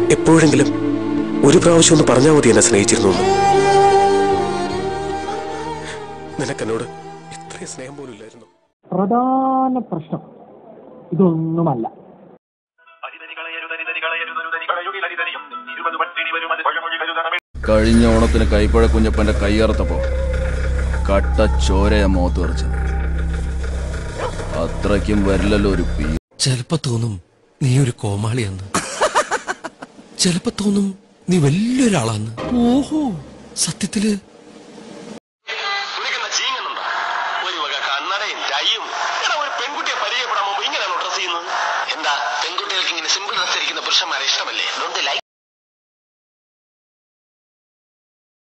എപ്പോഴെങ്കിലും ഒരു പ്രാവശ്യം ഒന്ന് പറഞ്ഞാൽ മതി എന്നെ സ്നേഹിച്ചിരുന്നു എന്ന്. നിനക്കെന്നോട് ഇത്രയും സ്നേഹം പോലും ഇല്ലായിരുന്നു പ്രധാന പ്രശ്നം ഇതൊന്നുമല്ല കഴിഞ്ഞ ഓണത്തിന് കൈപ്പഴ കുഞ്ഞപ്പന്റെ കൈയറുത്തപ്പോ കട്ട ചോരയ മോത്ത് തെറിച്ചത് അത്രയ്ക്കും വരില്ലല്ലോ ഒരു പീ ചിലപ്പോ തോന്നും നീ ഒരു കോമാളിയെന്ന് ചിലപ്പോ തോന്നും നീ വലിയൊരാളാന്ന് ഓഹോ സത്യത്തില് നിനക്കെന്താ ചീങ്ങുന്നുണ്ടോ ഒരു വക കണ്ണടയും ടൈയും എടാ ഒരു പെൺകുട്ടിയെ പരിചയപ്പെടാൻ മുമ്പ് ഇങ്ങനെയാണോ ഡ്രസ് ചെയ്യുന്നത് എന്താ പെൺകുട്ടികൾക്ക് ഇങ്ങനെ സിമ്പിൾ ഡ്രസ് ധരിക്കുന്ന പുരുഷന്മാരെ ഇഷ്ടമല്ലേ